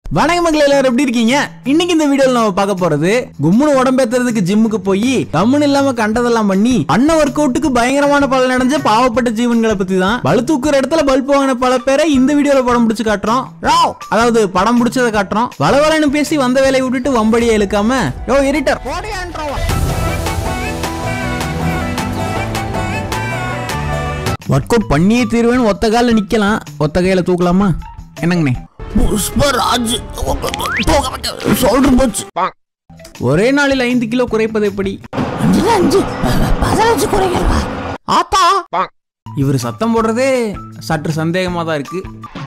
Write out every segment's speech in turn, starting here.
வணக்கம் மக்கள் எல்லாரும் எப்படி இருக்கீங்க இன்னைக்கு இந்த வீடியோல நம்ம பார்க்க போறது கும்முனு உடம்பேத்துறதுக்கு ஜிம்முக்கு போய் கம்முன்னு இல்லாம கண்டதெல்லாம் பண்ணி அண்ண ஒர்க் அவுட்டுக்கு பயங்கரமான பலன் அடைஞ்ச பாவப்பட்ட ஜீவன்களை பத்தி தான் பளு தூக்குற இடத்துல பல்ப் வாங்கின பல பேரை இந்த வீடியோல படம் பிடிச்சு காட்டுறோம் ராவ். அதாவது படம் பிடிச்சதை காட்டுறோம் வளவலன்னு பேசி வந்த வேலையை விட்டுட்டு வம்படியை இழுக்காம யோ எரிட்டர் ஒர்க் அவுட் பண்ணியே தீருவேன்னு ஒத்த காலில் நிக்கலாம் ஒத்த கையில தூக்கலாமா என்னங்கண்ணே புஷ்பராஜ் சொல்ற போச்சு ஒரே நாளில் ஐந்து கிலோ குறைப்பது எப்படி அஞ்சுல அஞ்சு பதினஞ்சு குறைக்கிறவா ஆத்தா இவர் சத்தம் போடுறதே சற்று சந்தேகமா தான் இருக்கு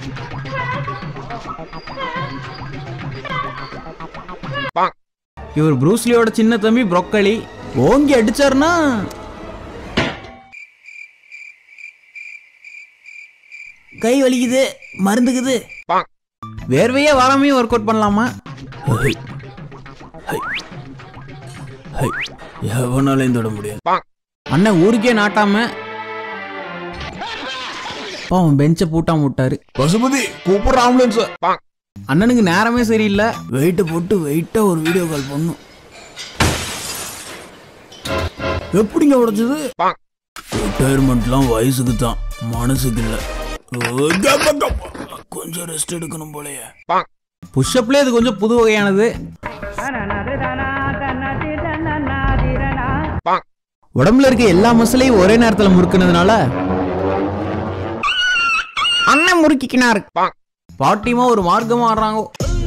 இவர் ப்ரூஸ்லியோட சின்ன தம்பி ப்ரொக்கலி ஓங்கி அடிச்சாருன்னா கை வலிக்குது மருந்துக்குது வேர்வையே வராமையும் ஒர்க் அவுட் பண்ணலாமா எவனாலையும் தொட முடியாது அண்ணன் ஊருக்கே நாட்டாம அவன் பெஞ்சை பூட்டாம விட்டாரு பசுபதி கூப்பிடுற ஆம்புலன்ஸ் அண்ணனுக்கு நேரமே சரியில்லை வெயிட்டை போட்டு வெயிட்டா ஒரு வீடியோ கால் பண்ணும் எப்படிங்க உடைச்சது ரிட்டையர்மெண்ட்லாம் வயசுக்கு தான் மனசுக்கு இல்ல கொஞ்சம் ரெஸ்ட் எடுக்கணும் போலயே புஷ்அப்லேயே அது கொஞ்சம் புது வகையானது உடம்புல இருக்க எல்லா மசிலையும் ஒரே நேரத்துல முறுக்குனதுனால அண்ணன் முறுக்கிக்கினாரு பாட்டிமா ஒரு மார்க்கமா ஆடுறாங்க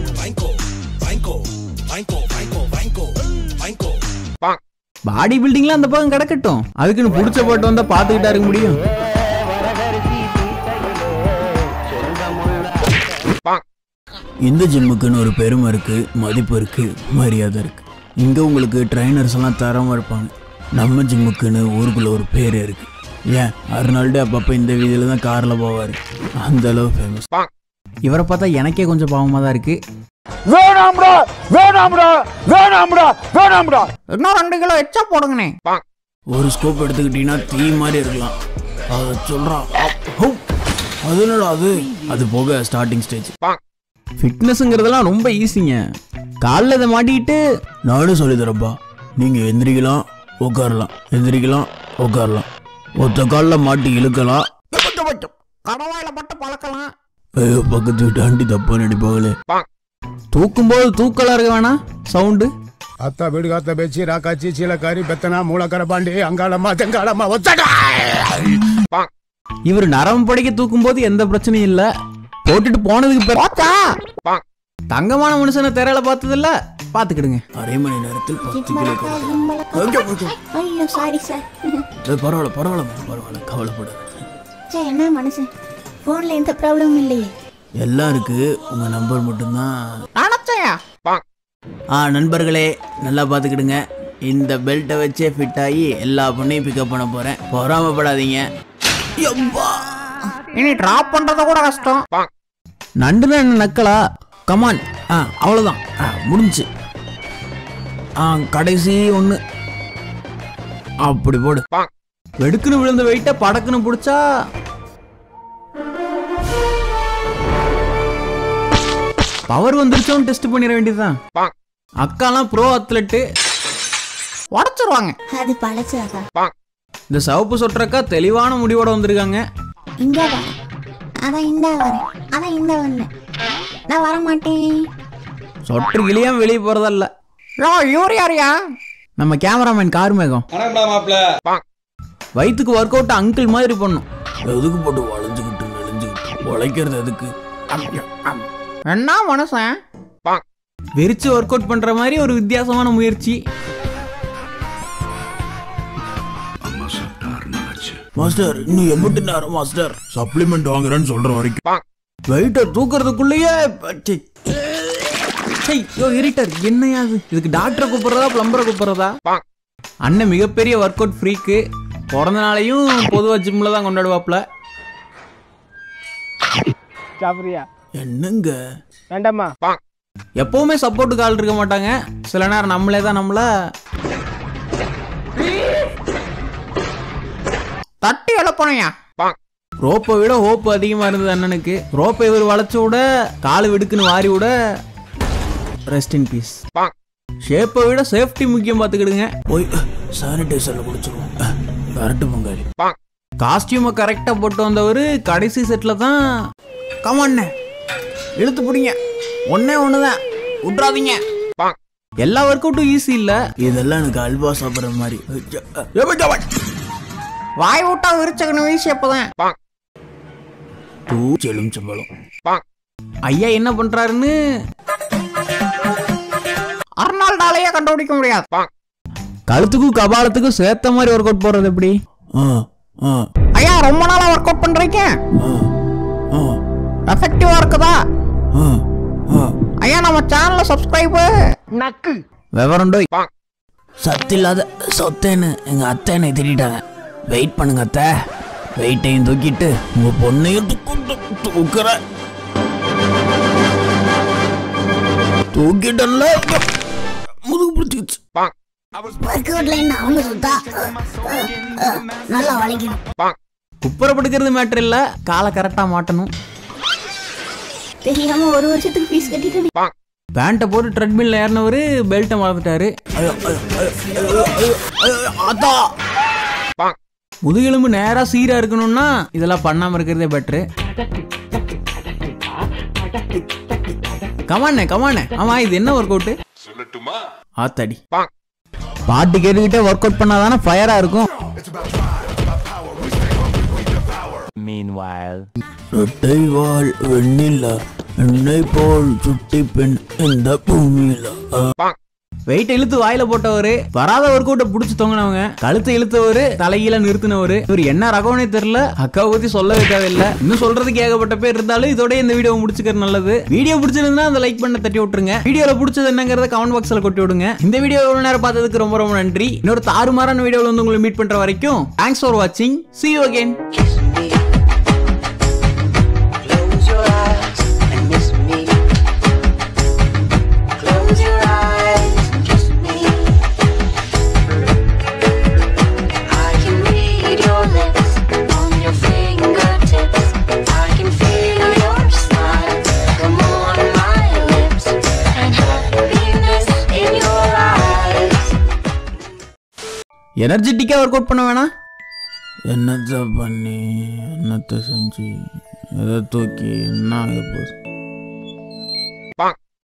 பாடி பில்டிங்லாம் அந்த பக்கம் கிடக்கட்டும் அதுக்குன்னு பிடிச்ச பாட்டு வந்தா பாத்துக்கிட்டா இருக்க முடியும் இந்த ஜிம்முக்குன்னு ஒரு பெருமை இருக்கு மதிப்பு இருக்கு மரியாதை இருக்கு இங்க உங்களுக்கு ட்ரைனர்ஸ் எல்லாம் தரமா இருப்பாங்க நம்ம ஜிம்முக்குன்னு ஊருக்குள்ள ஒரு பேர் இருக்கு ஏன் அருணால்டு அப்பப்ப இந்த வீதியில தான் கார்ல போவாரு அந்த அளவு ஃபேமஸ் இவரை பார்த்தா எனக்கே கொஞ்சம் பாவமா தான் இருக்கு வேணாம்டா வேணாம்டா வேணாம்டா வேணாம்டா இன்னும் ரெண்டு கிலோ எச்சா போடுங்கண்ணே ஒரு ஸ்கோப் எடுத்துக்கிட்டீங்கன்னா தீ மாதிரி இருக்கலாம் அதை சொல்றான் ஹௌ, அது என்னடா அது அது போக ஸ்டார்டிங் ஸ்டேஜ் ஃபிட்னஸ்ங்கிறதெல்லாம் ரொம்ப ஈஸிங்க காலில் இதை மாட்டிக்கிட்டு நானும் சொல்லி தரப்பா நீங்க எந்திரிக்கலாம் உட்காரலாம் எந்திரிக்கலாம் உட்காரலாம் ஒத்த காலில் மாட்டி இழுக்கலாம் கடவாயில மட்டும் பழக்கலாம் ஐயோ பக்கத்து வீட்டு ஆண்டி தப்பா நடிப்பாங்களே தூக்கும்போது தூக்கலா இருக்க வேணாம் சவுண்டு அத்தா வீடு காத்த பேச்சு ராக்காச்சி சீலக்காரி பெத்தனா மூலக்கர பாண்டி அங்காளம்மா தெங்காளம்மா ஒத்தடா இவர் நரம்பு படைக்க தூக்கும் போது எந்த பிரச்சனையும் இல்ல போட்டுட்டு போனதுக்கு பிறகு தங்கமான மனுஷனை திரையில பார்த்தது இல்ல பாத்துக்கிடுங்க அரை மணி நேரத்தில் பத்து கிலோ குறைக்கலாம். ஐயோ சாரி சார் ஏய், பரவாயில்ல பரவாயில்ல பரவாயில்ல கவலைப்படாத சார் என்ன மனுஷன் ஃபோனில் எந்த ப்ராப்ளமும் இல்லையே எல்லாம் இருக்கு உங்க நம்பர் மட்டும்தான் ஆ நண்பர்களே நல்லா பார்த்துக்கிடுங்க இந்த பெல்ட்டை வச்சே ஃபிட் ஆகி எல்லா பொண்ணையும் பிக்கப் பண்ண போறேன் பொறாமப்படாதீங்க இனி டிராப் பண்றத கூட கஷ்டம் நண்டுனா என்ன நக்கலா கமான் ஆ அவ்வளோதான் ஆ முடிஞ்சு ஆ கடைசி ஒன்று அப்படி போடு வெடுக்குன்னு விழுந்த வெயிட்டை படக்குன்னு பிடிச்சா பவர் வந்துருச்சோன்னு டெஸ்ட் பண்ணிட வேண்டியதுதான் அக்காலாம் ப்ரோ அத்லெட்டு உடச்சிருவாங்க அது பழசாக்கா இந்த சிவப்பு சொற்றக்கா தெளிவான முடிவோட வந்திருக்காங்க இங்க வரேன் அதான் இந்த வரேன் அதான் இந்த வந்தேன் நான் வர மாட்டேன் சொட்டு கிளியாம வெளியே போறதல்ல யோ இவர் யாரியா நம்ம கேமராமேன் கார்மேகம் வயிற்றுக்கு ஒர்க் அவுட் அங்கிள் மாதிரி பண்ணும் எதுக்கு போட்டு வளைஞ்சுக்கிட்டு நெளிஞ்சுக்கிட்டு உழைக்கிறது எதுக்கு என்ன மனசன் வெறிச்சு ஒர்க் அவுட் பண்ற மாதிரி ஒரு வித்தியாசமான முயற்சி மாஸ்டர் இன்னும் எம்பிட்டு நேரம் மாஸ்டர் சப்ளிமெண்ட் வாங்குறேன்னு சொல்ற வரைக்கும் வெயிட்டை தூக்குறதுக்குள்ளேயே ச்சீ. சை, யோ இரிட்டர் என்னையா இது இதுக்கு டாக்டரை கூப்பிடுறதா பிளம்பரை கூப்பிடுறதா அண்ணன் மிகப்பெரிய ஒர்க் அவுட் ஃப்ரீக்கு பிறந்த நாளையும் பொதுவா ஜிம்ல தான் கொண்டாடுவாப்ல சாப்பிட்றியா என்னங்க வேண்டாமா எப்பவுமே சப்போர்ட்டுக்கு ஆள் இருக்க மாட்டாங்க சில நேரம் நம்மளே தான் நம்மள தட்டி எழுப்பணையா ரோப்பை விட ஹோப் அதிகமா இருந்தது அண்ணனுக்கு ரோப்பை இவர் வளைச்சு விட காலு விடுக்குன்னு வாரி விட ரெஸ்ட் இன் பீஸ் ஷேப்பை விட சேஃப்டி முக்கியம் பார்த்துக்கிடுங்க போய் சானிடைசர்ல குடிச்சிருவோம் கரெக்டு பங்காளி காஸ்டியூமை கரெக்டாக போட்டு வந்தவர் கடைசி செட்டில் தான் கமாண்ணே இழுத்து பிடிங்க ஒன்னே ஒன்று தான் விட்றாதீங்க எல்லா ஒர்க் அவுட்டும் ஈஸி இல்லை இதெல்லாம் எனக்கு அல்வா சாப்பிட்ற மாதிரி வாய் விட்டா விரிச்சக்கணும் வீசி அப்போதான் தூச்சி எலுமிச்சம்பழம் ஐயா என்ன பண்றாருன்னு அர்னால்டாலேயே கண்டுபிடிக்க முடியாது கழுத்துக்கும் கபாலத்துக்கும் சேர்த்த மாதிரி ஒர்க் அவுட் போடுறது எப்படி ஐயா ரொம்ப நாளா ஒர்க் அவுட் பண்றீங்க எஃபெக்டிவா இருக்குதா ஐயா நம்ம சேனலை சப்ஸ்கிரைப் நக்கு விவரண்டோய் சத்து இல்லாத சொத்தேன்னு எங்க அத்தை என்னை திட்டாங்க வெயிட் பண்ணுங்க அத்தை வெயிட்டையும் தூக்கிட்டு உங்க பொண்ணையும் தூக்கு தூக்குற தூக்கிட்டல முதுகு பிடிச்சிச்சு ஒர்க் அவுட்ல என்ன அவங்க சுத்தா நல்லா வளைக்கணும் குப்புறப்படுக்கிறது மேட்டர் இல்ல காலை கரெக்டா மாட்டணும் தெரியாம ஒரு வருஷத்துக்கு ஃபீஸ் கட்டிட்டு பேண்ட்டை போட்டு ட்ரெட்மில்ல ஏறினவர் பெல்ட்டை மறந்துட்டாரு அதா முதுகெலும்பு நேரா சீரா இருக்கணும்னா இதெல்லாம் பண்ணாம இருக்கிறதே பெட்ரு கமாண்ணே கமாண்ணே ஆமா இது என்ன ஒர்க் அவுட் ஆத்தாடி பாட்டு கேட்டுக்கிட்டே ஒர்க் அவுட் பண்ணாதானே ஃபயரா இருக்கும் ரெட்டை வாழ் வெண்ணிலா என்னை போல் சுட்டி பெண் இந்த பூமியில வெயிட் இழுத்து வாயில போட்டவரு வராத ஒர்க் அவுட்டை புடிச்சு தொங்கினவங்க கழுத்தை இழுத்தவரு தலையில நிறுத்தினவரு இவர் என்ன ரகம்னே தெரியல அக்காவை பத்தி சொல்லவே தேவையில்லை இன்னும் சொல்றதுக்கு ஏகப்பட்ட பேர் இருந்தாலும் இதோட இந்த வீடியோ முடிச்சுக்கிறது நல்லது வீடியோ பிடிச்சிருந்தா அந்த லைக் பண்ண தட்டி விட்டுருங்க வீடியோல பிடிச்சது என்னங்கறத கமெண்ட் பாக்ஸ்ல கொட்டி விடுங்க இந்த வீடியோ எவ்வளவு நேரம் பார்த்ததுக்கு ரொம்ப ரொம்ப நன்றி இன்னொரு தாறுமாறான வீடியோல வந்து உங்களை மீட் பண்ற வரைக்கும் தேங்க்ஸ் ஃபார் வாட்சிங் see you again Close your eyes and miss me. Close your eyes and kiss me. I can read your lips on your fingertips. I can feel your smile come on my lips and happiness in your eyes. எனர்ஜெட்டிக்காக work out பண்ண வேணாம் என்னத்தை பண்ணி என்னத்தை செஞ்சு எதை தூக்கி என்ன ஆக போகுது